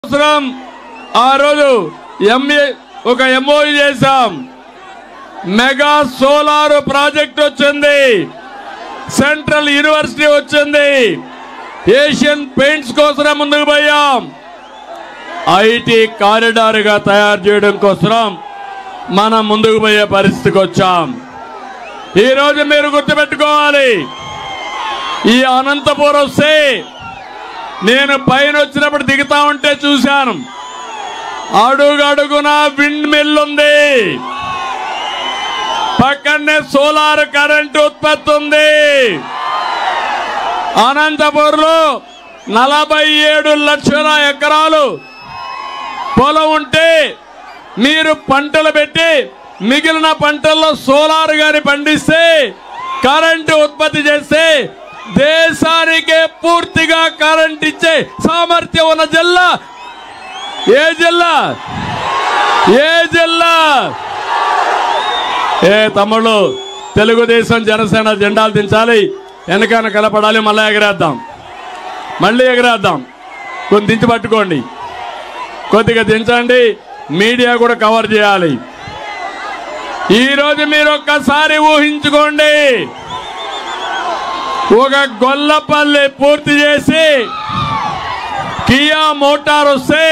సంవత్సరం ఆ రోజు ఎంఏ ఒక ఎంఓయూ చేశాం మెగా సోలార్ ప్రాజెక్ట్ వచ్చింది సెంట్రల్ యూనివర్సిటీ వచ్చింది ఏషియన్ పెయింట్స్ కోసం ముందుకు పోయాం ఐటీ కారిడార్ గా తయారు చేయడం కోసం మనం ముందుకు పోయే పరిస్థితికి వచ్చాం ఈ రోజు మీరు గుర్తుపెట్టుకోవాలి ఈ అనంతపురం వస్తే నేను పైన వచ్చినప్పుడు దిగుతా ఉంటే చూశాను అడుగు అడుగున విండ్ మిల్ ఉంది పక్కనే సోలార్ కరెంట్ ఉత్పత్తి ఉంది అనంతపూర్లో నలభై ఏడు లక్షల ఎకరాలు పొలం ఉంటే మీరు పంటలు పెట్టి మిగిలిన పంటల్లో సోలార్ గాని పండిస్తే కరెంటు ఉత్పత్తి చేస్తే దేశానికే పూర్తిగా కరెంట్ ఇచ్చే సామర్థ్యం ఉన్న జిల్లా ఏ జిల్లా ఏ జిల్లా ఏ తమ్ముళ్ళు తెలుగుదేశం జనసేన జెండాలు దించాలి వెనకాల కలపడాలి మళ్ళీ ఎగరేద్దాం మళ్ళీ ఎగరేద్దాం కొన్ని దించి పట్టుకోండి కొద్దిగా దించండి మీడియా కూడా కవర్ చేయాలి ఈ రోజు మీరు ఒక్కసారి ఊహించుకోండి ఒక గొల్లపల్లి పూర్తి చేసి కియా మోటార్ వస్తే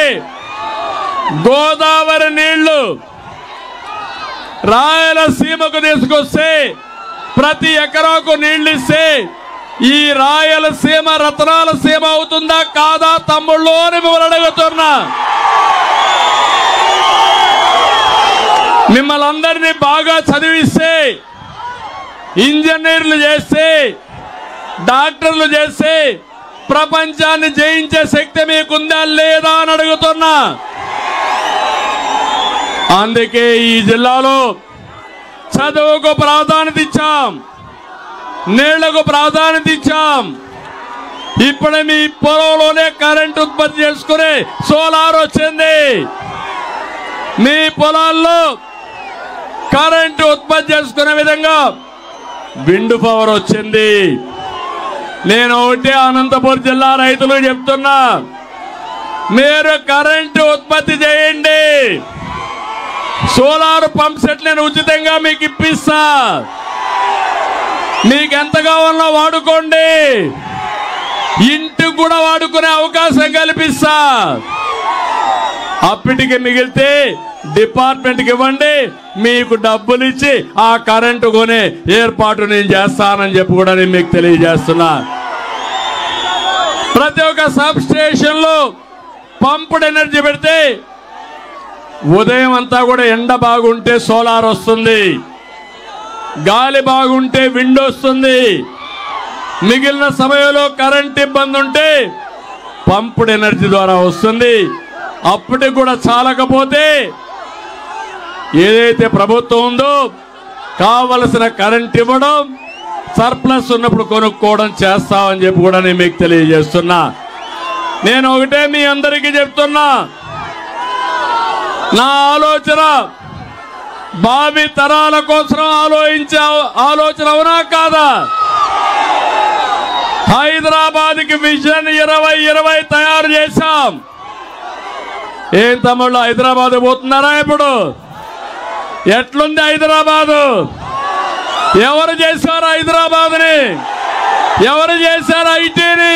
గోదావరి నీళ్లు రాయలసీమకు తీసుకొస్తే ప్రతి ఎకరాకు నీళ్లు ఇస్తే ఈ రాయలసీమ రత్నాల సీమ అవుతుందా కాదా తమ్ముళ్ళు అని మిమ్మల్ని అడుగుతున్నా మిమ్మల్ని అందరినీ బాగా చదివిస్తే ఇంజనీర్లు చేస్తే డాక్టర్లు చేస్తే ప్రపంచాన్ని జయించే శక్తి మీకుందా లేదా అని అడుగుతున్నా అందుకే ఈ జిల్లాలో చదువుకు ప్రాధాన్యత ఇచ్చాం నీళ్లకు ప్రాధాన్యత ఇచ్చాం ఇప్పుడే మీ పొలంలోనే కరెంట్ ఉత్పత్తి చేసుకునే సోలార్ వచ్చింది మీ పొలాల్లో కరెంటు ఉత్పత్తి చేసుకునే విధంగా విండ్ పవర్ వచ్చింది నేను ఒకటే అనంతపురం జిల్లా రైతులు చెప్తున్నా మీరు కరెంటు ఉత్పత్తి చేయండి సోలార్ పంప్ సెట్ నేను ఉచితంగా మీకు ఇప్పిస్తా మీకు ఎంత కావాలో వాడుకోండి ఇంటికి కూడా వాడుకునే అవకాశం కల్పిస్తా అప్పటికి మిగిలితే డిపార్ట్మెంట్కి ఇవ్వండి మీకు డబ్బులు ఇచ్చి ఆ కరెంటు కొనే ఏర్పాటు నేను చేస్తానని చెప్పి కూడా నేను మీకు తెలియజేస్తున్నా ప్రతి ఒక్క సబ్ స్టేషన్ లో పంపుడ్ ఎనర్జీ పెడితే ఉదయం అంతా కూడా ఎండ బాగుంటే సోలార్ వస్తుంది గాలి బాగుంటే విండ్ వస్తుంది మిగిలిన సమయంలో కరెంట్ ఇబ్బంది ఉంటే పంపుడ్ ఎనర్జీ ద్వారా వస్తుంది అప్పటికి కూడా చాలకపోతే ఏదైతే ప్రభుత్వం ఉందో కావలసిన కరెంట్ ఇవ్వడం సర్ప్లస్ ఉన్నప్పుడు కొనుక్కోవడం చేస్తామని చెప్పి కూడా నేను మీకు తెలియజేస్తున్నా నేను ఒకటే మీ అందరికీ చెప్తున్నా నా ఆలోచన భావి తరాల కోసం ఆలోచించే ఆలోచన అవునా కాదా హైదరాబాద్ కి విజన్ ఇరవై ఇరవై తయారు చేశాం ఏం తమ్ముళ్ళు హైదరాబాద్ పోతున్నారా ఇప్పుడు ఎట్లుంది హైదరాబాదు ఎవరు చేశారు హైదరాబాద్ని ఎవరు చేశారు ఐటీని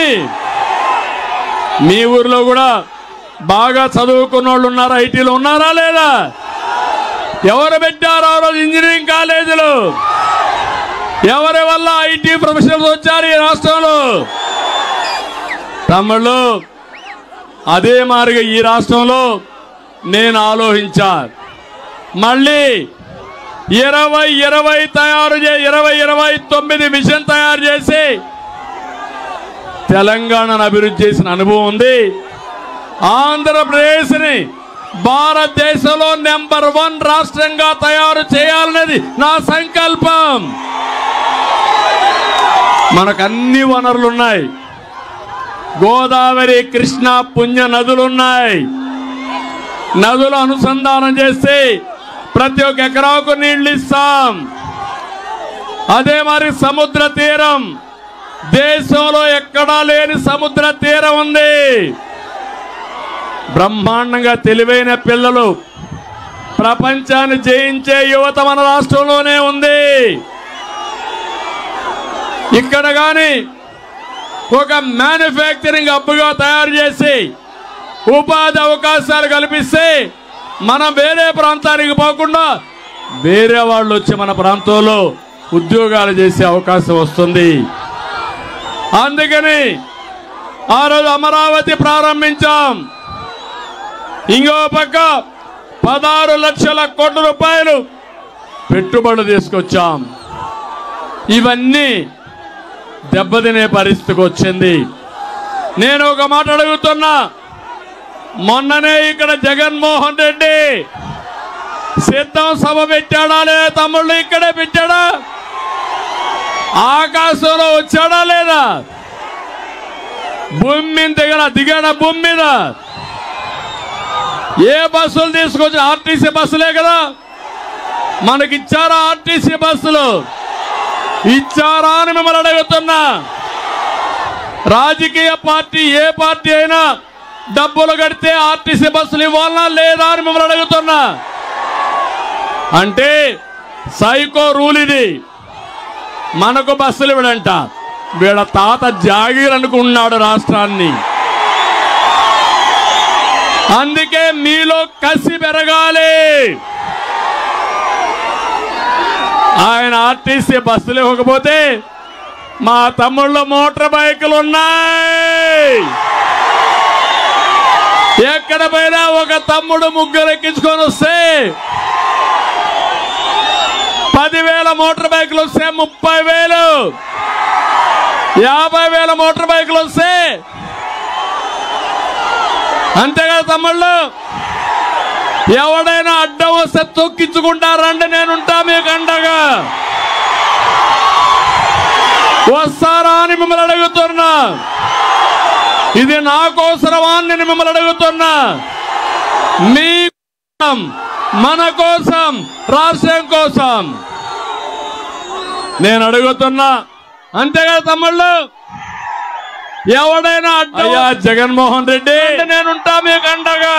మీ ఊర్లో కూడా బాగా చదువుకున్న వాళ్ళు ఉన్నారు ఐటీలో ఉన్నారా లేదా ఎవరు పెట్టారు ఆ రోజు ఇంజనీరింగ్ కాలేజీలు ఎవరి వల్ల ఐటీ ప్రొఫెషనల్స్ వచ్చారు ఈ రాష్ట్రంలో తమ్ముళ్ళు అదే మారిగా ఈ రాష్ట్రంలో నేను ఆలోచించా మళ్ళీ ఇరవై ఇరవై తయారు చే ఇరవై ఇరవై తొమ్మిది మిషన్ తయారు చేసి తెలంగాణను అభివృద్ధి చేసిన అనుభవం ఉంది ఆంధ్రప్రదేశ్ని భారతదేశంలో నెంబర్ వన్ రాష్ట్రంగా తయారు చేయాలనేది నా సంకల్పం మనకు అన్ని వనరులు ఉన్నాయి గోదావరి కృష్ణ పుణ్య నదులున్నాయి నదులు అనుసంధానం చేస్తే ప్రతి ఒక్క ఎకరాకు నీళ్లు ఇస్తాం అదే మరి సముద్ర తీరం దేశంలో ఎక్కడా లేని సముద్ర తీరం ఉంది బ్రహ్మాండంగా తెలివైన పిల్లలు ప్రపంచాన్ని జయించే యువత మన రాష్ట్రంలోనే ఉంది ఇక్కడ కానీ ఒక మ్యానుఫ్యాక్చరింగ్ హబ్గా తయారు చేసి ఉపాధి అవకాశాలు కల్పిస్తే మనం వేరే ప్రాంతానికి పోకుండా వేరే వాళ్ళు వచ్చి మన ప్రాంతంలో ఉద్యోగాలు చేసే అవకాశం వస్తుంది అందుకని ఆ రోజు అమరావతి ప్రారంభించాం ఇంకో పక్క పదహారు లక్షల కోట్ల రూపాయలు పెట్టుబడులు తీసుకొచ్చాం ఇవన్నీ దెబ్బతినే పరిస్థితికి వచ్చింది నేను ఒక మాట అడుగుతున్నా మొన్ననే ఇక్కడ జగన్మోహన్ రెడ్డి సిద్ధం సభ పెట్టాడా లేదా తమ్ముళ్ళు ఇక్కడే పెట్టాడా ఆకాశంలో వచ్చాడా లేదా భూమి మీద దిగడ దిగాడ భూమి మీద ఏ బస్సులు తీసుకొచ్చి ఆర్టీసీ బస్సులే కదా మనకి ఇచ్చారా ఆర్టీసీ బస్సులు ఇచ్చారా అని మిమ్మల్ని అడుగుతున్నా రాజకీయ పార్టీ ఏ పార్టీ అయినా డబ్బులు కడితే ఆర్టీసీ బస్సులు ఇవ్వాలనా లేదా అని మిమ్మల్ని అడుగుతున్నా అంటే సైకో రూల్ ఇది మనకు బస్సులు ఇవ్వడంట వీళ్ళ తాత జాగీర్ అనుకున్నాడు రాష్ట్రాన్ని అందుకే మీలో కసి పెరగాలి ఆయన ఆర్టీసీ బస్సులు ఇవ్వకపోతే మా తమ్ముళ్ళ మోటార్ బైకులు ఉన్నాయి ఎక్కడ పోయినా ఒక తమ్ముడు ముగ్గురు ఎక్కించుకొని వస్తే పదివేల మోటార్ బైకులు వస్తే ముప్పై వేలు యాభై వేల మోటార్ బైకులు వస్తే అంతే కదా తమ్ముళ్ళు ఎవడైనా అడ్డం వస్తే తొక్కించుకుంటారండి నేనుంటా మీకు అండగా వస్తారా అని మిమ్మల్ని అడుగుతున్నా ఇది నా కోసరమా అని నేను మిమ్మల్ని అడుగుతున్నా మీ కోసం మన కోసం రాష్ట్రం కోసం నేను అడుగుతున్నా అంతే కదా తమ్ముళ్ళు ఎవడైనా అయ్యా జగన్మోహన్ రెడ్డి నేనుంటా మీకు అండగా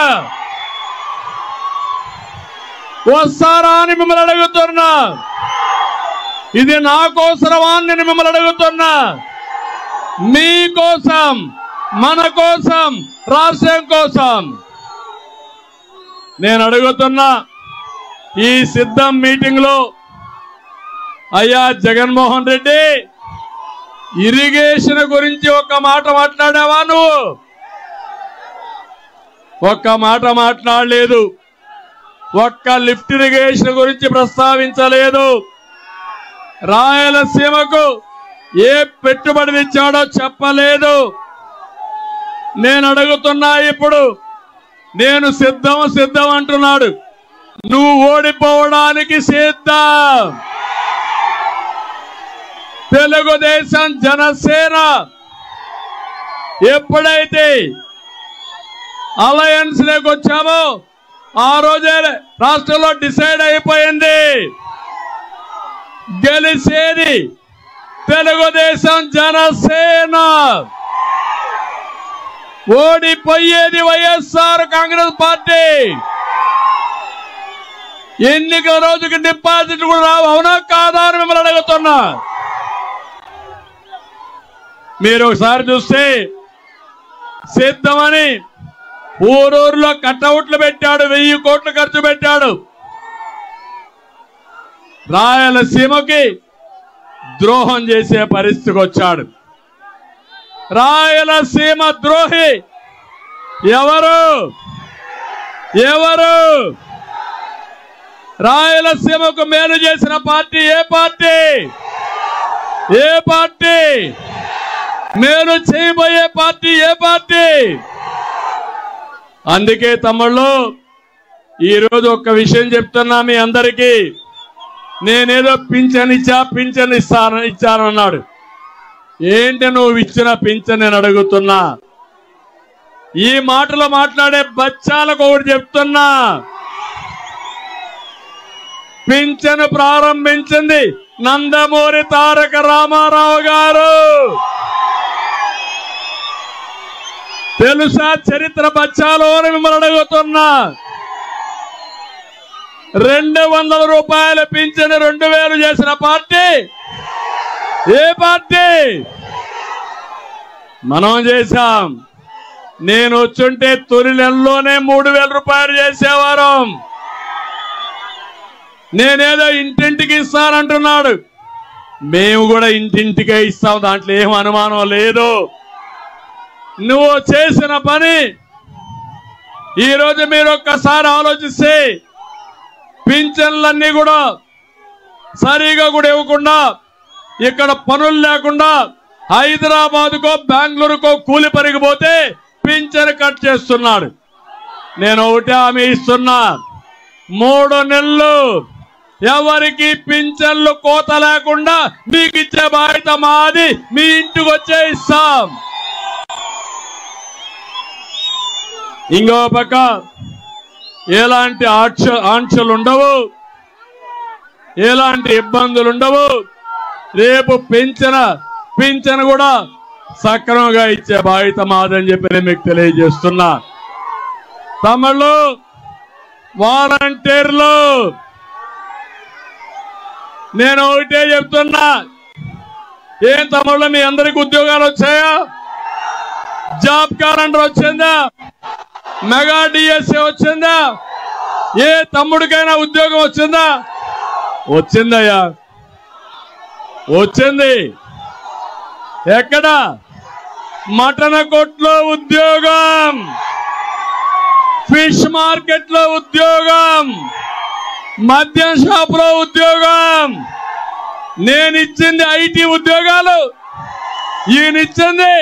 వస్తారా అని మిమ్మల్ని అడుగుతున్నా ఇది నా కోసరమా అని నేను మిమ్మల్ని అడుగుతున్నా మీ కోసం మన కోసం రాష్ట్రం కోసం నేను అడుగుతున్నా ఈ సిద్ధం మీటింగ్ లో అయ్యా జగన్మోహన్ రెడ్డి ఇరిగేషన్ గురించి ఒక్క మాట మాట్లాడావా నువ్వు ఒక్క మాట మాట్లాడలేదు ఒక్క లిఫ్ట్ ఇరిగేషన్ గురించి ప్రస్తావించలేదు రాయలసీమకు ఏ పెట్టుబడి తెచ్చాడో చెప్పలేదు నేను అడుగుతున్నా ఇప్పుడు నేను సిద్ధం సిద్ధం అంటున్నాడు నువ్వు ఓడిపోవడానికి సిద్ధం తెలుగుదేశం జనసేన ఎప్పుడైతే అలయన్స్ లోకి వచ్చామో ఆ రోజే రాష్ట్రంలో డిసైడ్ అయిపోయింది గెలిచేది తెలుగుదేశం జనసేన ఓడిపోయేది వైఎస్ఆర్ కాంగ్రెస్ పార్టీ ఎన్నికల రోజుకి డిపాజిట్ కూడా రావు అవునా కాదా అని మిమ్మల్ని అడుగుతున్నా మీరు ఒకసారి చూస్తే సిద్ధమని ఊరూరులో కట్అవుట్లు పెట్టాడు వెయ్యి కోట్లు ఖర్చు పెట్టాడు రాయలసీమకి ద్రోహం చేసే పరిస్థితికి వచ్చాడు రాయలసీమ ద్రోహి ఎవరు ఎవరు రాయలసీమకు మేలు చేసిన పార్టీ ఏ పార్టీ ఏ పార్టీ మేలు చేయబోయే పార్టీ ఏ పార్టీ అందుకే తమ్ముళ్ళు ఈరోజు ఒక్క విషయం చెప్తున్నా మీ అందరికీ నేనేదో పింఛన్ ఇచ్చా పింఛన్ ఇస్తాను ఇచ్చానన్నాడు ఏంటి నువ్వు ఇచ్చిన పింఛన్ నేను అడుగుతున్నా ఈ మాటలు మాట్లాడే బచ్చాలకు ఒకటి చెప్తున్నా పింఛను ప్రారంభించింది నందమూరి తారక రామారావు గారు తెలుసా చరిత్ర బచ్చాలో అని మిమ్మల్ని అడుగుతున్నా రెండు వందల రూపాయలు పింఛను రెండు వేలు చేసిన పార్టీ ఏ పార్టీ మనం చేశాం నేను వచ్చుంటే తొలి నెలలోనే మూడు వేల రూపాయలు చేసేవారు నేనేదో ఇంటింటికి ఇస్తానంటున్నాడు మేము కూడా ఇంటింటికే ఇస్తాం దాంట్లో ఏం అనుమానం లేదు నువ్వు చేసిన పని ఈరోజు మీరు ఒక్కసారి ఆలోచిస్తే పింఛన్లన్నీ కూడా సరిగా కూడా ఇవ్వకుండా ఇక్కడ పనులు లేకుండా హైదరాబాద్కో బెంగళూరుకో కూలి పరిగిపోతే పింఛన్ కట్ చేస్తున్నాడు నేను ఒకటే హామీ ఇస్తున్నా మూడు నెలలు ఎవరికి పింఛన్లు కోత లేకుండా మీకు ఇచ్చే బాధ్యత మాది మీ ఇంటికి వచ్చే ఇస్తాం ఇంకో పక్క ఎలాంటి ఆక్ష ఆంక్షలు ఉండవు ఎలాంటి ఇబ్బందులు ఉండవు రేపు పెంచిన పింఛన్ కూడా సక్రమంగా ఇచ్చే బాధ్యత మాదని చెప్పి నేను మీకు తెలియజేస్తున్నా తమిళ్ళు వాలంటీర్లు నేను ఒకటే చెప్తున్నా ఏం తమిళ మీ అందరికి ఉద్యోగాలు వచ్చాయా జాబ్ క్యాలెండర్ వచ్చిందా మెగా డిఎస్ఏ వచ్చిందా ఏ తమ్ముడికైనా ఉద్యోగం వచ్చిందా వచ్చిందయ్యా వచ్చింది ఎక్కడ మటన కొట్లో ఉద్యోగం ఫిష్ మార్కెట్ లో ఉద్యోగం మద్యం షాప్ లో ఉద్యోగం నేను ఇచ్చింది ఐటీ ఉద్యోగాలు ఈయన ఇచ్చింది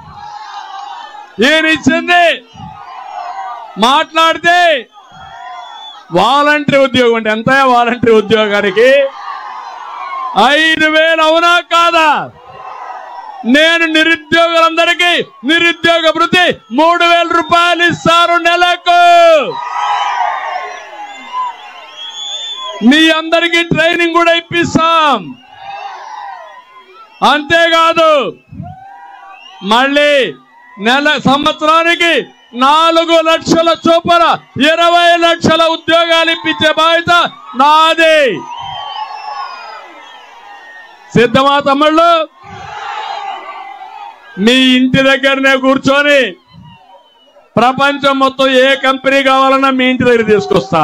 ఈయన ఇచ్చింది మాట్లాడితే వాలంటరీ ఉద్యోగం అంటే ఎంత వాలంటరీ ఉద్యోగానికి ఐదు వేలు అవునా కాదా నేను నిరుద్యోగులందరికీ నిరుద్యోగ వృత్తి మూడు వేల రూపాయలు ఇస్తారు నెలకు మీ అందరికీ ట్రైనింగ్ కూడా ఇప్పిస్తాం అంతేకాదు మళ్ళీ నెల సంవత్సరానికి నాలుగు లక్షల చొప్పున ఇరవై లక్షల ఉద్యోగాలు ఇప్పించే బాధ్యత నాది సిద్ధమా తమ్ముళ్ళు మీ ఇంటి దగ్గరనే కూర్చొని ప్రపంచం మొత్తం ఏ కంపెనీ కావాలన్నా మీ ఇంటి దగ్గర తీసుకొస్తా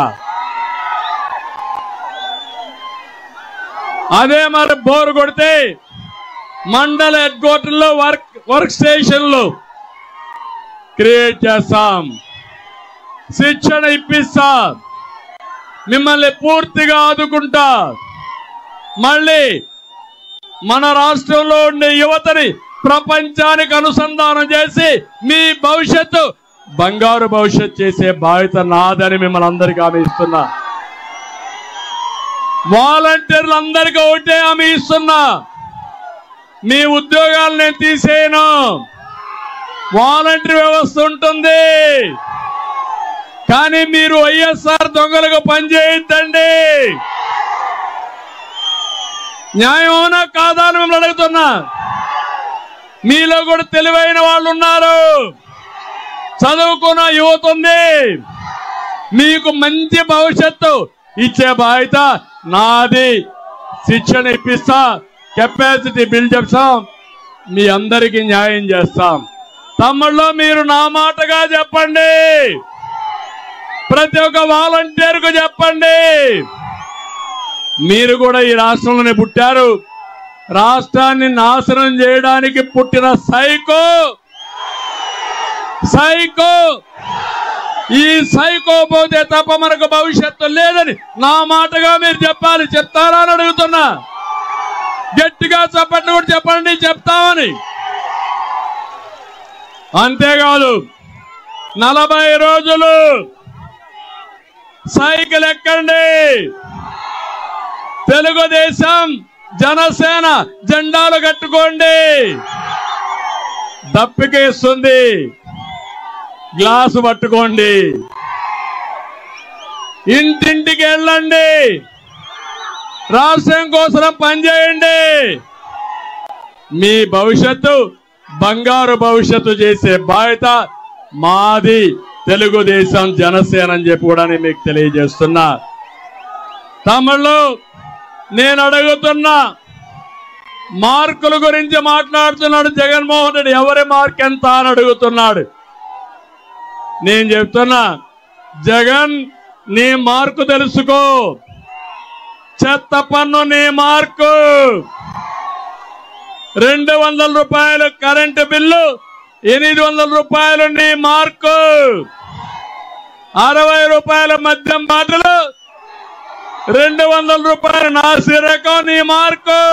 అదే మరి బోర్ కొడితే మండల హెడ్ క్వార్టర్లో వర్క్ వర్క్ స్టేషన్లు క్రియేట్ చేస్తాం శిక్షణ ఇప్పిస్తా మిమ్మల్ని పూర్తిగా ఆదుకుంటా మళ్ళీ మన రాష్ట్రంలో ఉండే యువతని ప్రపంచానికి అనుసంధానం చేసి మీ భవిష్యత్తు బంగారు భవిష్యత్ చేసే బాధ్యత నాదని మిమ్మల్ని అందరికీ హామీ ఇస్తున్నా వాలంటీర్లు అందరికీ ఒకటే హామీ ఇస్తున్నా మీ ఉద్యోగాలు నేను తీసేయను వాలంటీర్ వ్యవస్థ ఉంటుంది కానీ మీరు వైఎస్ఆర్ దొంగలుగా పనిచేయద్దండి న్యాయం అవునా కాదా అని మిమ్మల్ని అడుగుతున్నా మీలో కూడా తెలివైన వాళ్ళు ఉన్నారు చదువుకున్న యువత ఉంది మీకు మంచి భవిష్యత్తు ఇచ్చే బాధ్యత నాది శిక్షణ ఇప్పిస్తా కెపాసిటీ బిల్డ్ చేస్తాం మీ అందరికీ న్యాయం చేస్తాం తమ్ముళ్ళు మీరు నా మాటగా చెప్పండి ప్రతి ఒక్క వాలంటీర్కు చెప్పండి మీరు కూడా ఈ రాష్ట్రంలోనే పుట్టారు రాష్ట్రాన్ని నాశనం చేయడానికి పుట్టిన సైకో సైకో ఈ సైకో పోతే తప్ప మనకు భవిష్యత్తు లేదని నా మాటగా మీరు చెప్పాలి చెప్తారా అని అడుగుతున్నా గట్టిగా చెప్పండి కూడా చెప్పండి చెప్తామని అంతేకాదు నలభై రోజులు సైకిల్ ఎక్కండి తెలుగుదేశం జనసేన జెండాలు కట్టుకోండి దప్పికేస్తుంది గ్లాసు పట్టుకోండి ఇంటింటికి వెళ్ళండి రాష్ట్రం కోసం పనిచేయండి మీ భవిష్యత్తు బంగారు భవిష్యత్తు చేసే బాధ్యత మాది తెలుగుదేశం జనసేన అని చెప్పి కూడా నేను మీకు తెలియజేస్తున్నా తమిళ్ళు నేను అడుగుతున్నా మార్కుల గురించి మాట్లాడుతున్నాడు జగన్మోహన్ రెడ్డి ఎవరి మార్క్ ఎంత అని అడుగుతున్నాడు నేను చెప్తున్నా జగన్ నీ మార్కు తెలుసుకో చెత్త పన్ను నీ మార్కు రెండు వందల రూపాయలు కరెంటు బిల్లు ఎనిమిది వందల రూపాయలు నీ మార్కు అరవై రూపాయల మద్యం బాటలు రెండు వందల రూపాయల నాసిరకం నీ మార్కు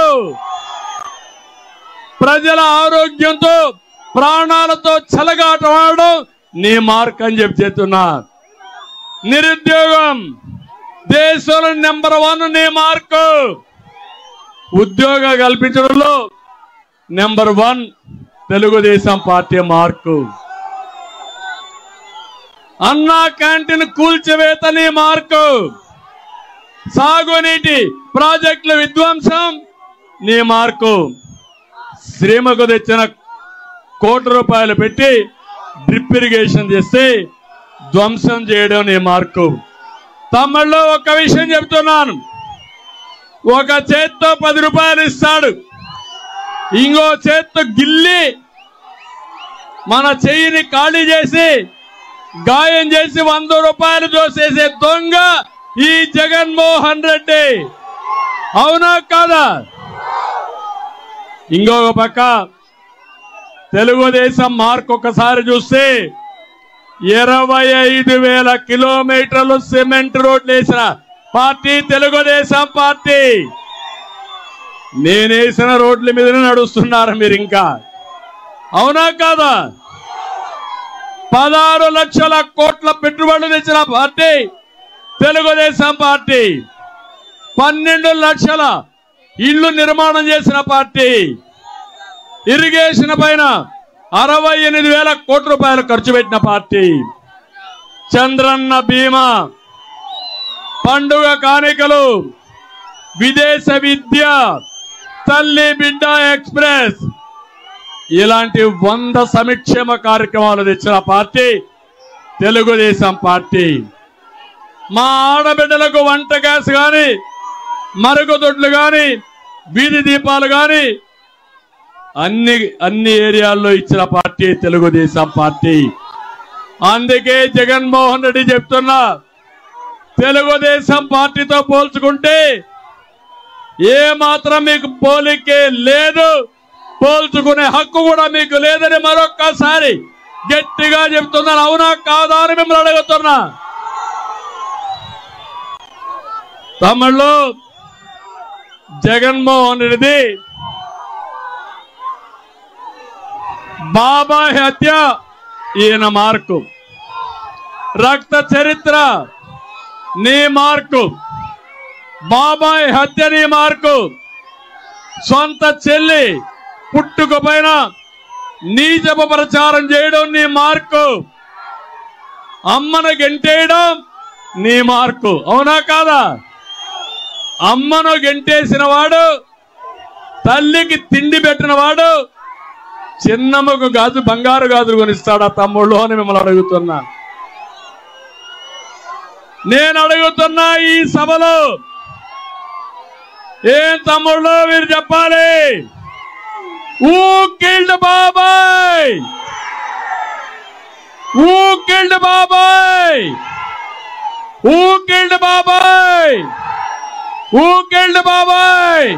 ప్రజల ఆరోగ్యంతో ప్రాణాలతో చెలగాటమాడడం నీ మార్క్ అని చెప్పి చెప్తున్నా నిరుద్యోగం దేశంలో నెంబర్ వన్ నీ మార్కు ఉద్యోగ కల్పించడంలో number one Telugudesam party mark Anna canteen కూల్చివేత నీ మార్కు సాగునీటి ప్రాజెక్టుల విధ్వంసం నీ మార్కు శ్రీమకు తెచ్చిన కోటి రూపాయలు పెట్టి డ్రిప్ ఇరిగేషన్ చేస్తే ధ్వంసం చేయడం నీ మార్కు తమిళ్లో ఒక విషయం చెప్తున్నాను ఒక చేత్తో పది రూపాయలు ఇస్తాడు ఇంకో చేత్తో గిల్లి మన చెయ్యిని ఖాళీ చేసి గాయం చేసి వంద రూపాయలు దోసేసే దొంగ ఈ జగన్మోహన్ రెడ్డి అవునా కాదా ఇంకొక పక్క తెలుగుదేశం మార్క్ ఒకసారి చూస్తే ఇరవై ఐదు వేల కిలోమీటర్లు సిమెంట్ రోడ్లు వేసిన పార్టీ తెలుగుదేశం పార్టీ నేనేసిన రోడ్ల మీదనే నడుస్తున్నారు మీరు ఇంకా అవునా కాదా పదహారు లక్షల కోట్ల పెట్టుబడులు తెచ్చిన పార్టీ తెలుగుదేశం పార్టీ పన్నెండు లక్షల ఇళ్లు నిర్మాణం చేసిన పార్టీ ఇరిగేషన్ పైన అరవై ఎనిమిది వేల కోట్ల రూపాయలు ఖర్చు పెట్టిన పార్టీ చంద్రన్న బీమా పండుగ కానుకలు విదేశ విద్య తల్లి బిడ్డ ఎక్స్ప్రెస్ ఇలాంటి వంద సంక్షేమ కార్యక్రమాలు తెచ్చిన పార్టీ తెలుగుదేశం పార్టీ మా ఆడబిడ్డలకు వంట గ్యాస్ గాని మరుగుదొడ్లు గాని వీధి దీపాలు గాని అన్ని అన్ని ఏరియాల్లో ఇచ్చిన పార్టీ తెలుగుదేశం పార్టీ అందుకే జగన్మోహన్ రెడ్డి చెప్తున్నా తెలుగుదేశం పార్టీతో పోల్చుకుంటే ఏ మాత్రం మీకు పోలికే లేదు పోల్చుకునే హక్కు కూడా మీకు లేదని మరొక్కసారి గట్టిగా చెప్తున్నాను అవునా కాదా అని మిమ్మల్ని అడుగుతున్నా తమిళ్ళు జగన్మోహన్ రెడ్డి బాబాయ్ హత్య ఈయన మార్కు రక్త చరిత్ర నీ మార్కు బాబాయ్ హత్య నీ మార్కు సొంత చెల్లి పుట్టుక పైన నీచప ప్రచారం చేయడం నీ మార్కు అమ్మను గెంటేయడం నీ మార్కు అవునా కాదా అమ్మను గెంటేసిన వాడు తల్లికి తిండి పెట్టిన వాడు చిన్నమ్మకు గాజు బంగారు గాజులు కొనిస్తాడా తమ్ముళ్ళు అని మిమ్మల్ని అడుగుతున్నా నేను అడుగుతున్నా ఈ సభలో ఏం తమ్ముళ్ళు మీరు చెప్పాలి ఊ కిల్డ్ బాబాయ్ ఊ కిల్డ్ బాబాయ్ ఊ కిల్డ్ బాబాయ్ ఊ కిల్డ్ బాబాయ్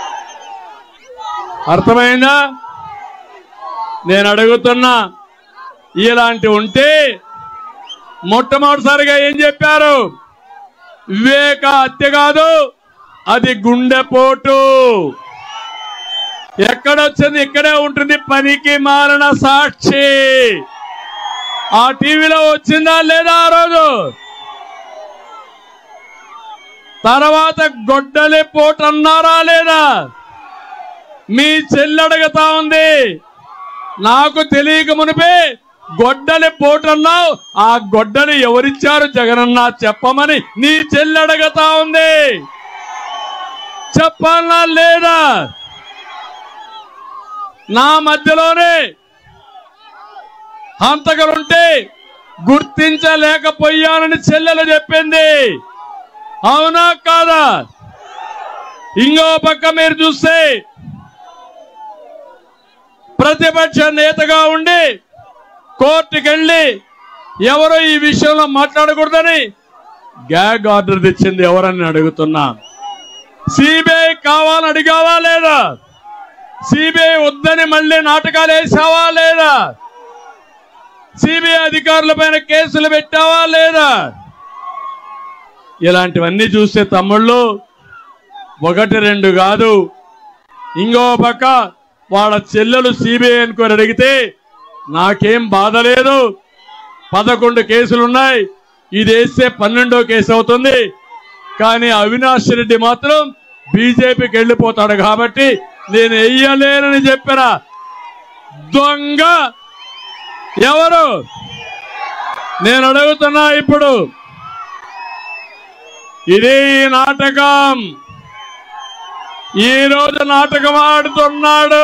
అర్థమైందా నేను అడుగుతున్నా ఇలాంటి ఉంటే మొట్టమొదటిసారిగా ఏం చెప్పారు వివేక హత్య కాదు అది గుండెపోటు ఎక్కడొచ్చింది ఇక్కడే ఉంటుంది పనికి మారిన సాక్షి ఆ టీవీలో వచ్చిందా లేదా ఆ రోజు తర్వాత గొడ్డలి పోటు అన్నారా లేదా మీ చెల్లి అడుగుతా ఉంది నాకు తెలియక మునిపే గొడ్డలి పోటన్నావు ఆ గొడ్డలి ఎవరిచ్చారు జగనన్న చెప్పమని నీ చెల్లి అడగతా ఉంది చెప్పాలనా లేదా నా మధ్యలోనే హంతకులుంటే గుర్తించలేకపోయానని చెల్లెలు చెప్పింది అవునా కాదా ఇంకో పక్క మీరు చూస్తే ప్రతిపక్ష నేతగా ఉండి కోర్టుకెళ్ళి ఎవరు ఈ విషయంలో మాట్లాడకూడదని గ్యాగ్ ఆర్డర్ తెచ్చింది ఎవరని అడుగుతున్నా సిబిఐ కావాలని అడిగావా లేదా సిబిఐ వద్దని మళ్ళీ నాటకాలు వేసావా లేదా సిబిఐ అధికారుల పైన కేసులు పెట్టావా లేదా ఇలాంటివన్నీ చూస్తే తమ్ముళ్ళు ఒకటి రెండు కాదు ఇంకో పక్క వాళ్ళ చెల్లెలు సిబిఐ అనుకొని అడిగితే నాకేం బాధ లేదు పదకొండు కేసులున్నాయి ఇది వేస్తే పన్నెండో కేసు అవుతుంది కానీ అవినాష్ రెడ్డి మాత్రం బీజేపీకి వెళ్ళిపోతాడు కాబట్టి నేను వెయ్యలేనని చెప్పిన దొంగ ఎవరు నేను అడుగుతున్నా ఇప్పుడు ఇది ఈ నాటకం ఈ రోజు నాటకం ఆడుతున్నాడు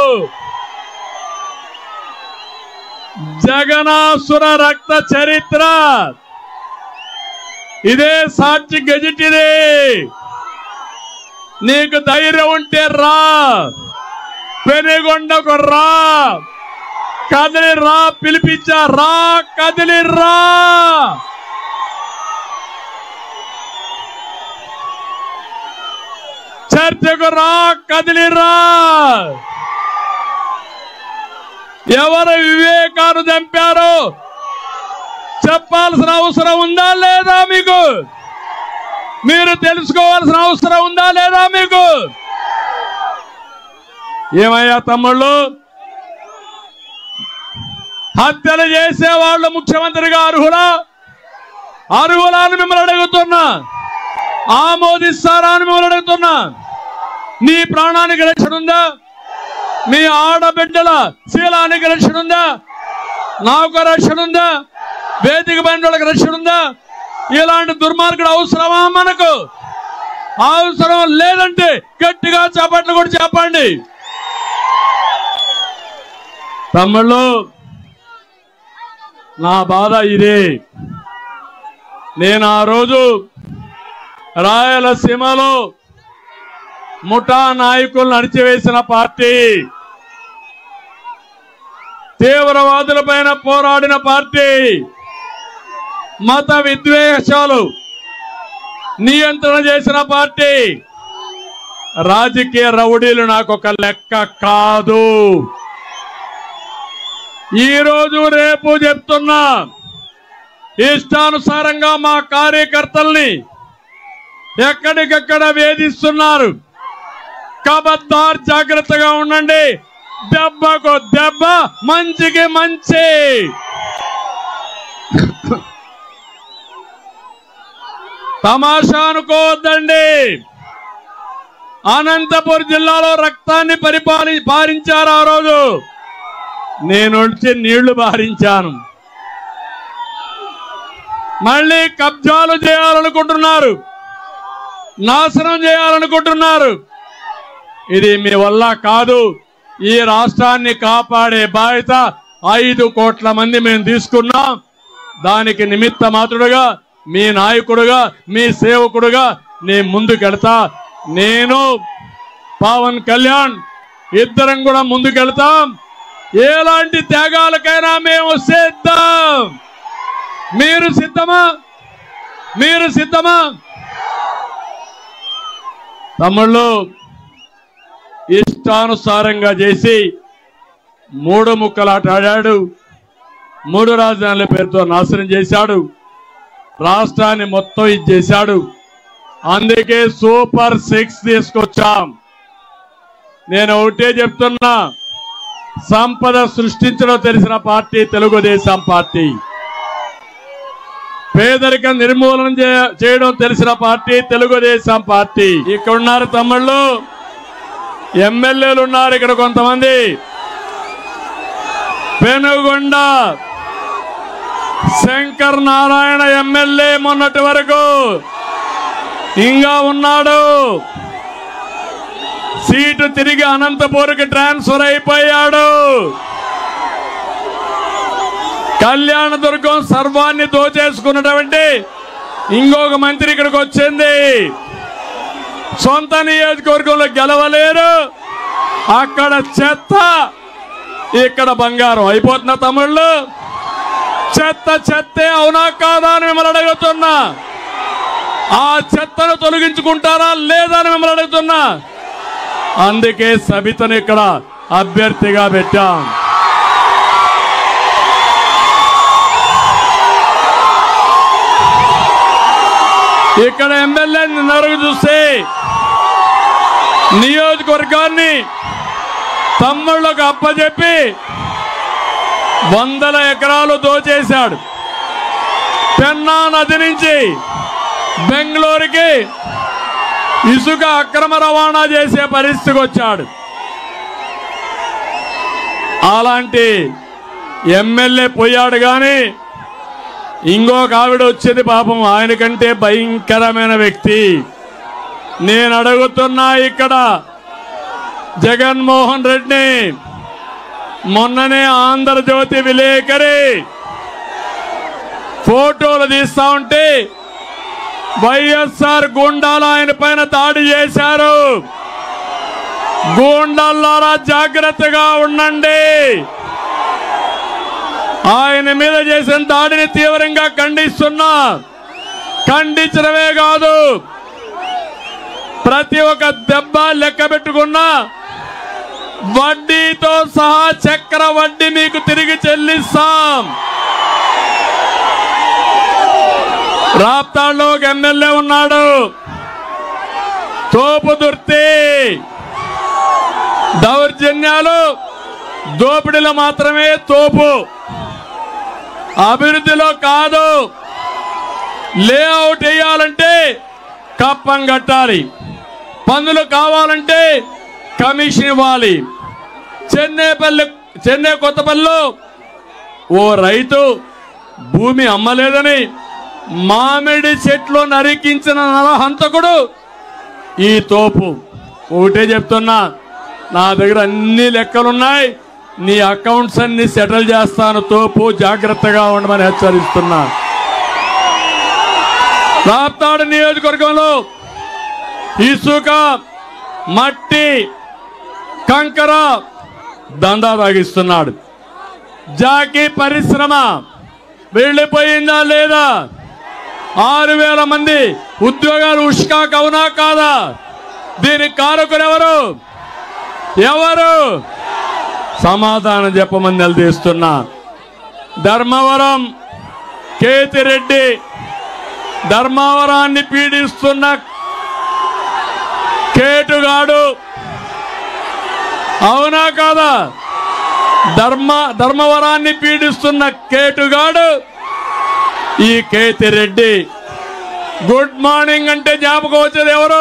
జగనాసుర రక్త చరిత్ర ఇదే సాక్షి గెజిట్ ఇది నీకు ధైర్యం ఉంటే రా పెనుగొండకు రా కదిలి రా పిలిపించా రా కదిలి రా చర్చకు రా కదిలి రా ఎవరు వివేకాను చంపారు చెప్పాల్సిన అవసరం ఉందా లేదా మీకు మీరు తెలుసుకోవాల్సిన అవసరం ఉందా లేదా మీకు ఏమయ్యా తమ్ముళ్ళు హత్యలు చేసే వాళ్ళు ముఖ్యమంత్రిగా అర్హులా అర్హులా అని మిమ్మల్ని అడుగుతున్నా ఆమోదిస్తారా అని మిమ్మల్ని అడుగుతున్నా నీ ప్రాణానికి రక్షణ ఉందా మీ ఆడబిడ్డల శీలానికి రక్షణ ఉందా నాకు రక్షణ ఉందా వేదిక పైన వాళ్ళకి రక్షణ ఉందా ఇలాంటి దుర్మార్గుడు అవసరమా మనకు అవసరం లేదంటే గట్టిగా చేపట్లు కూడా చెప్పండి తమ్ముళ్ళు నా బాధ ఇదే నేను ఆ రోజు రాయలసీమలో ముఠా నాయకులను అణిచివేసిన పార్టీ తీవ్రవాదుల పైన పోరాడిన పార్టీ మత విద్వేషాలు నియంత్రణ చేసిన పార్టీ రాజకీయ రౌడీలు నాకు ఒక లెక్క కాదు ఈ రోజు రేపు చెప్తున్నా ఇష్టానుసారంగా మా కార్యకర్తల్ని ఎక్కడికక్కడ వేధిస్తున్నారు కబద్దార్ జాగ్రత్తగా ఉండండి దెబ్బకు దెబ్బ మంచికి మంచి తమాషా అనుకోవద్దండి అనంతపురం జిల్లాలో రక్తాన్ని పరిపాలి పారించారు ఆ రోజు నేను వచ్చి నీళ్లు బారించాను మళ్ళీ కబ్జాలు చేయాలనుకుంటున్నారు నాశనం చేయాలనుకుంటున్నారు ఇది మీ వల్ల కాదు ఈ రాష్ట్రాన్ని కాపాడే బాధ్యత ఐదు కోట్ల మంది మేము తీసుకున్నాం దానికి నిమిత్త మాత్రుడుగా మీ నాయకుడుగా మీ సేవకుడుగా నేను ముందుకెళ్తా నేను పవన్ కళ్యాణ్ ఇద్దరం కూడా ముందుకెళ్తాం ఎలాంటి త్యాగాలకైనా మేము సిద్ధం మీరు సిద్ధమా మీరు సిద్ధమా తమ్ముళ్ళు ఇష్టానుసారంగా చేసి మూడు ముక్కలాట ఆడాడు మూడు రాజధానుల పేరుతో నాశనం చేశాడు రాష్ట్రాన్ని మొత్తం ఇది చేశాడు అందుకే సూపర్ సిక్స్ తీసుకొచ్చాం నేను ఒకటే చెప్తున్నా సంపద సృష్టించడం తెలిసిన పార్టీ తెలుగుదేశం పార్టీ పేదరికం నిర్మూలన చేయ- చేయడం తెలిసిన పార్టీ తెలుగుదేశం పార్టీ ఇక్కడ ఉన్నారు తమ్ముళ్ళు ఎమ్మెల్యేలు ఉన్నారు ఇక్కడ కొంతమంది పెనుగొండ శంకర్ నారాయణ ఎమ్మెల్యే మొన్నటి వరకు ఇంకా ఉన్నాడు సీటు తిరిగి అనంతపూర్కి ట్రాన్స్ఫర్ అయిపోయాడు కళ్యాణదుర్గం సర్వాన్ని దోచేసుకున్నటువంటి ఇంకొక మంత్రి ఇక్కడికి వచ్చింది సొంత నియోజకవర్గంలో గెలవలేరు అక్కడ చెత్త ఇక్కడ బంగారం అయిపోతున్న తమిళ్ళు చెత్త చెత్తే అవునా కాదా అని మిమ్మల్ని అడుగుతున్నా ఆ చెత్తను తొలగించుకుంటారా లేదా అని మిమ్మల్ని అడుగుతున్నా అందుకే సబితను ఇక్కడ అభ్యర్థిగా పెట్టాం ఇక్కడ ఎమ్మెల్యే నరుగు చూస్తే నియోజకవర్గాన్ని తమ్ముళ్ళకు అప్పచెప్పి వందల ఎకరాలు దోచేశాడు పెన్నా నది నుంచి బెంగళూరుకి ఇసుక అక్రమ రవాణా చేసే పరిస్థితికి వచ్చాడు అలాంటి ఎమ్మెల్యే పోయాడు కానీ ఇంకొక ఆవిడ వచ్చేది పాపం ఆయన కంటే భయంకరమైన వ్యక్తి నేను అడుగుతున్నా ఇక్కడ జగన్మోహన్ రెడ్డిని మొన్ననే ఆంధ్రజ్యోతి విలేకరి ఫోటోలు తీస్తా ఉంటే వైఎస్ఆర్ గుండాలు ఆయన పైన దాడి చేశారు గూండాలారా జాగ్రత్తగా ఉండండి ఆయన మీద చేసిన దాడిని తీవ్రంగా ఖండిస్తున్నా ఖండించడమే కాదు ప్రతి ఒక్క దెబ్బ లెక్క పెట్టుకున్నా వడ్డీతో సహా చక్ర వడ్డీ మీకు తిరిగి చెల్లిస్తాం రాప్తాడులో ఒక ఎమ్మెల్యే ఉన్నాడు తోపు దుర్తి దౌర్జన్యాలు దోపిడీలో మాత్రమే తోపు అభివృద్ధిలో కాదు లేఅవుట్ వేయాలంటే కప్పం కట్టాలి పన్నులు కావాలంటే కమిషన్ ఇవ్వాలి చెన్నైపల్లి చెన్నై కొత్తపల్లిలో ఓ రైతు భూమి అమ్మలేదని మామిడి చెట్లు నరికించిన నరహంతకుడు ఈ తోపు ఒకటే చెప్తున్నా నా దగ్గర అన్ని లెక్కలున్నాయి నీ అకౌంట్స్ అన్ని సెటిల్ చేస్తాను తోపు జాగ్రత్తగా ఉండమని హెచ్చరిస్తున్నా రాప్తాడు నియోజకవర్గంలో ఇసుక మట్టి కంకర దందా తాగిస్తున్నాడు జాకీ పరిశ్రమ వెళ్ళిపోయిందా లేదా ఆరు వేల మంది ఉద్యోగాలు ఉష్కా అవునా కాదా దీనికి కారకులు ఎవరు ఎవరు సమాధానం చెప్పమని నిలదీస్తున్నా ధర్మవరం కేతిరెడ్డి ధర్మవరాన్ని పీడిస్తున్న కేటుగాడు అవునా కాదా ధర్మ ధర్మవరాన్ని పీడిస్తున్న కేటుగాడు ఈ కేతిరెడ్డి గుడ్ మార్నింగ్ అంటే జ్ఞాపకం వచ్చేది ఎవరు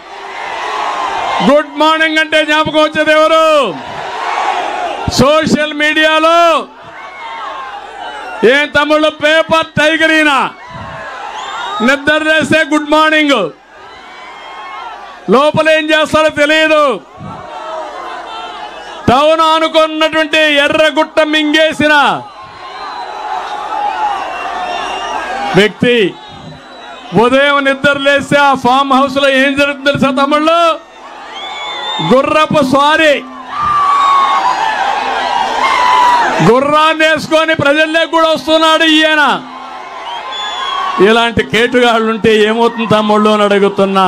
గుడ్ మార్నింగ్ అంటే జ్ఞాపకం వచ్చేది ఎవరు సోషల్ మీడియాలో ఏం తమ్ముళ్ళు పేపర్ టైగర్ ఈయన నిద్ర చేస్తే గుడ్ మార్నింగ్ లోపల ఏం చేస్తాడో తెలియదు టౌన్ అనుకున్నటువంటి ఎర్రగుట్ట మింగేసిన వ్యక్తి ఉదయం నిద్ర లేస్తే ఆ ఫామ్ హౌస్ లో ఏం జరుగుతుంది తెలుసా తమ్ముళ్ళు గుర్రపు స్వారీ గుర్రాన్ని వేసుకొని ప్రజల్లోకి కూడా వస్తున్నాడు ఈయన ఇలాంటి కేటుగాళ్ళు ఉంటే ఏమవుతుంది తమ్ముళ్ళు అని అడుగుతున్నా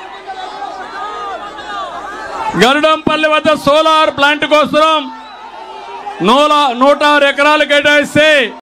గరుడంపల్లి వద్ద సోలార్ ప్లాంట్ కోసం నూల నూట ఆరు ఎకరాలు కేటాయిస్తే